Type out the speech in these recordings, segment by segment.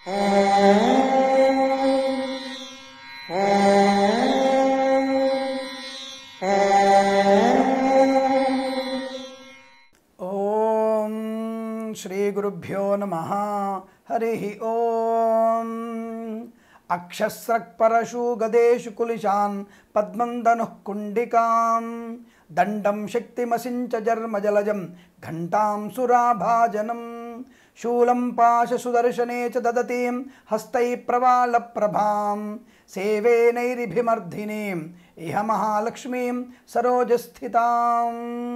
ఓం శ్రీ గురుభ్యో నమ హరి ఓం అక్షస్రక్పరశు గదేషు కులిశాన్ పద్మందను కుండికాం దండం శక్తిమసించ జర్మజలజం ఘంటాం సురాభాజనం శూలం పాశసుదర్శనే చ దదతీం హస్తై ప్రవాళ ప్రభాం సేవే నైరిభిమర్ధినీం ఇహ మహాలక్ష్మీం సరోజస్థితాం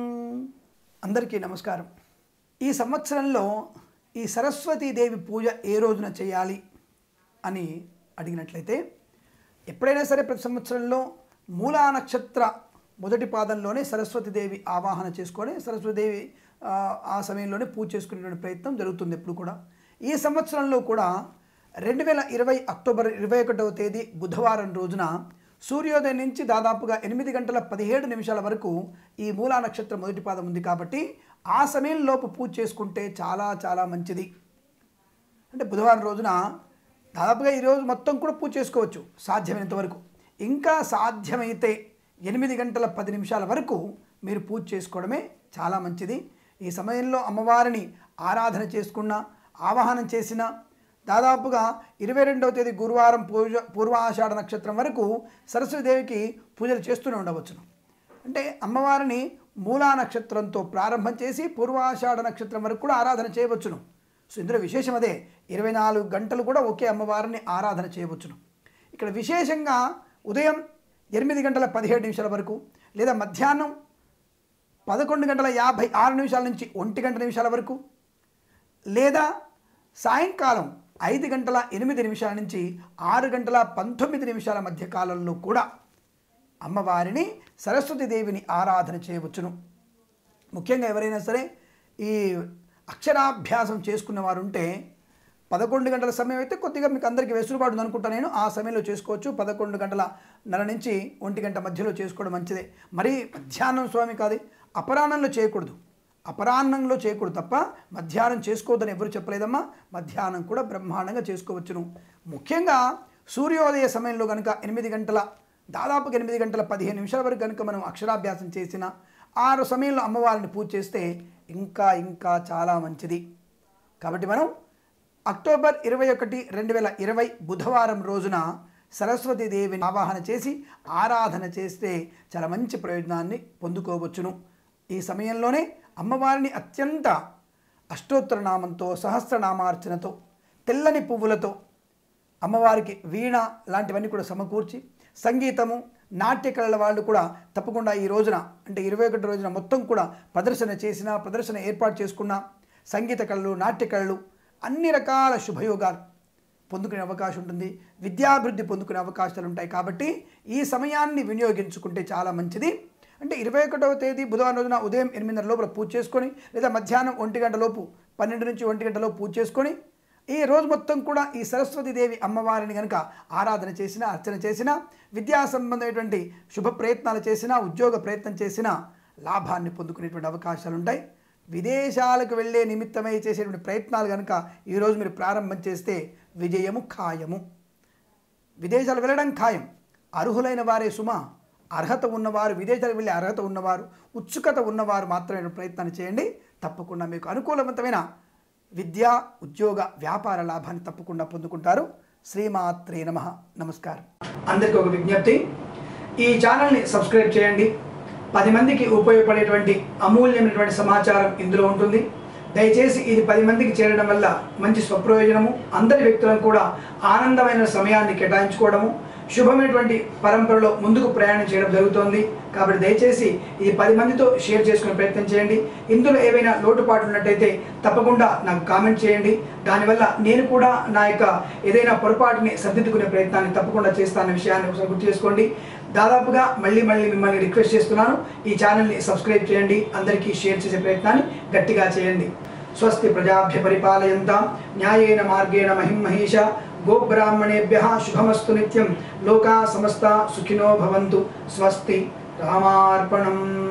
అందరికీ నమస్కారం ఈ సంవత్సరంలో ఈ సరస్వతీదేవి పూజ ఏ రోజున చేయాలి అని అడిగినట్లయితే ఎప్పుడైనా సరే ప్రతి సంవత్సరంలో మూలా నక్షత్ర మొదటి పాదంలోనే సరస్వతీదేవి ఆవాహన చేసుకొని సరస్వతీదేవి ఆ, ఆ సమయంలోనే పూజ చేసుకునేటువంటి ప్రయత్నం జరుగుతుంది ఎప్పుడు కూడా ఈ సంవత్సరంలో కూడా రెండు వేల ఇరవై అక్టోబర్ ఇరవై ఒకటవ తేదీ బుధవారం రోజున సూర్యోదయం నుంచి దాదాపుగా ఎనిమిది గంటల పదిహేడు నిమిషాల వరకు ఈ మూలా నక్షత్రం మొదటి పాదం ఉంది కాబట్టి ఆ సమయంలోపు పూజ చేసుకుంటే చాలా చాలా మంచిది అంటే బుధవారం రోజున దాదాపుగా ఈరోజు మొత్తం కూడా పూజ చేసుకోవచ్చు సాధ్యమైనంత వరకు ఇంకా సాధ్యమైతే ఎనిమిది గంటల పది నిమిషాల వరకు మీరు పూజ చేసుకోవడమే చాలా మంచిది ఈ సమయంలో అమ్మవారిని ఆరాధన చేసుకున్న ఆవాహనం చేసిన దాదాపుగా ఇరవై రెండవ తేదీ గురువారం పూజ పూర్వాషాఢ నక్షత్రం వరకు సరస్వతిదేవికి పూజలు చేస్తూనే ఉండవచ్చును అంటే అమ్మవారిని మూలా నక్షత్రంతో ప్రారంభం చేసి పూర్వాషాఢ నక్షత్రం వరకు కూడా ఆరాధన చేయవచ్చును సో ఇందులో విశేషం అదే ఇరవై నాలుగు గంటలు కూడా ఒకే అమ్మవారిని ఆరాధన చేయవచ్చును ఇక్కడ విశేషంగా ఉదయం ఎనిమిది గంటల పదిహేడు నిమిషాల వరకు లేదా మధ్యాహ్నం పదకొండు గంటల యాభై ఆరు నిమిషాల నుంచి ఒంటి గంట నిమిషాల వరకు లేదా సాయంకాలం ఐదు గంటల ఎనిమిది నిమిషాల నుంచి ఆరు గంటల పంతొమ్మిది నిమిషాల మధ్య కాలంలో కూడా అమ్మవారిని సరస్వతీదేవిని ఆరాధన చేయవచ్చును ముఖ్యంగా ఎవరైనా సరే ఈ అక్షరాభ్యాసం చేసుకున్న వారు ఉంటే పదకొండు గంటల సమయం అయితే కొద్దిగా మీకు అందరికీ వెసులుబాటు ఉంది అనుకుంటా నేను ఆ సమయంలో చేసుకోవచ్చు పదకొండు గంటల నెల నుంచి ఒంటి గంట మధ్యలో చేసుకోవడం మంచిదే మరి మధ్యాహ్నం స్వామి కాదు అపరాహ్నంలో చేయకూడదు అపరాహ్నంలో చేయకూడదు తప్ప మధ్యాహ్నం చేసుకోవద్దని ఎవరు చెప్పలేదమ్మా మధ్యాహ్నం కూడా బ్రహ్మాండంగా చేసుకోవచ్చును ముఖ్యంగా సూర్యోదయ సమయంలో కనుక ఎనిమిది గంటల దాదాపుగా ఎనిమిది గంటల పదిహేను నిమిషాల వరకు కనుక మనం అక్షరాభ్యాసం చేసిన ఆరు సమయంలో అమ్మవారిని పూజ చేస్తే ఇంకా ఇంకా చాలా మంచిది కాబట్టి మనం అక్టోబర్ ఇరవై ఒకటి రెండు వేల ఇరవై బుధవారం రోజున సరస్వతీదేవిని ఆవాహన చేసి ఆరాధన చేస్తే చాలా మంచి ప్రయోజనాన్ని పొందుకోవచ్చును ఈ సమయంలోనే అమ్మవారిని అత్యంత అష్టోత్తర నామంతో సహస్రనామార్చనతో తెల్లని పువ్వులతో అమ్మవారికి వీణ లాంటివన్నీ కూడా సమకూర్చి సంగీతము నాట్య కళల వాళ్ళు కూడా తప్పకుండా ఈ రోజున అంటే ఇరవై ఒకటి రోజున మొత్తం కూడా ప్రదర్శన చేసిన ప్రదర్శన ఏర్పాటు చేసుకున్న సంగీత కళలు నాట్య కళలు అన్ని రకాల శుభయోగాలు పొందుకునే అవకాశం ఉంటుంది విద్యాభివృద్ధి పొందుకునే అవకాశాలు ఉంటాయి కాబట్టి ఈ సమయాన్ని వినియోగించుకుంటే చాలా మంచిది అంటే ఇరవై ఒకటవ తేదీ బుధవారం రోజున ఉదయం ఎనిమిదిన్నర లోపల పూజ చేసుకొని లేదా మధ్యాహ్నం ఒంటి గంట లోపు పన్నెండు నుంచి ఒంటి గంటలో పూజ చేసుకొని ఈ రోజు మొత్తం కూడా ఈ సరస్వతీదేవి అమ్మవారిని కనుక ఆరాధన చేసిన అర్చన చేసిన విద్యా సంబంధమైనటువంటి శుభ ప్రయత్నాలు చేసినా ఉద్యోగ ప్రయత్నం చేసినా లాభాన్ని పొందుకునేటువంటి అవకాశాలు ఉంటాయి విదేశాలకు వెళ్ళే నిమిత్తమై చేసేటువంటి ప్రయత్నాలు కనుక ఈరోజు మీరు ప్రారంభం చేస్తే విజయము ఖాయము విదేశాలు వెళ్ళడం ఖాయం అర్హులైన వారే సుమ అర్హత ఉన్నవారు విదేశాలకు వెళ్ళే అర్హత ఉన్నవారు ఉత్సుకత ఉన్నవారు మాత్రమే ప్రయత్నాన్ని చేయండి తప్పకుండా మీకు అనుకూలవంతమైన విద్యా ఉద్యోగ వ్యాపార లాభాన్ని తప్పకుండా పొందుకుంటారు శ్రీమాత్రే నమ నమస్కారం అందరికీ ఒక విజ్ఞప్తి ఈ ఛానల్ని సబ్స్క్రైబ్ చేయండి పది మందికి ఉపయోగపడేటువంటి అమూల్యమైనటువంటి సమాచారం ఇందులో ఉంటుంది దయచేసి ఇది పది మందికి చేరడం వల్ల మంచి స్వప్రయోజనము అందరి వ్యక్తులను కూడా ఆనందమైన సమయాన్ని కేటాయించుకోవడము శుభమైనటువంటి పరంపరలో ముందుకు ప్రయాణం చేయడం జరుగుతోంది కాబట్టి దయచేసి ఇది పది మందితో షేర్ చేసుకునే ప్రయత్నం చేయండి ఇందులో ఏవైనా లోటుపాట్లు ఉన్నట్టయితే తప్పకుండా నాకు కామెంట్ చేయండి దానివల్ల నేను కూడా నా యొక్క ఏదైనా పొరపాటుని సర్దిద్దుకునే ప్రయత్నాన్ని తప్పకుండా చేస్తానన్న విషయాన్ని ఒకసారి గుర్తు చేసుకోండి దాదాపుగా మళ్ళీ మళ్ళీ మిమ్మల్ని రిక్వెస్ట్ చేస్తున్నాను ఈ ఛానల్ని సబ్స్క్రైబ్ చేయండి అందరికీ షేర్ చేసే ప్రయత్నాన్ని గట్టిగా చేయండి స్వస్తి ప్రజాభ్య పరిపాలయంతాం న్యాయేన మార్గేణ మహిం మహేష గోబ్రాహ్మణేభ్య శుభమస్తు నిత్యం లోకా సమస్త సుఖినో భవంతు స్వస్తి రామార్పణం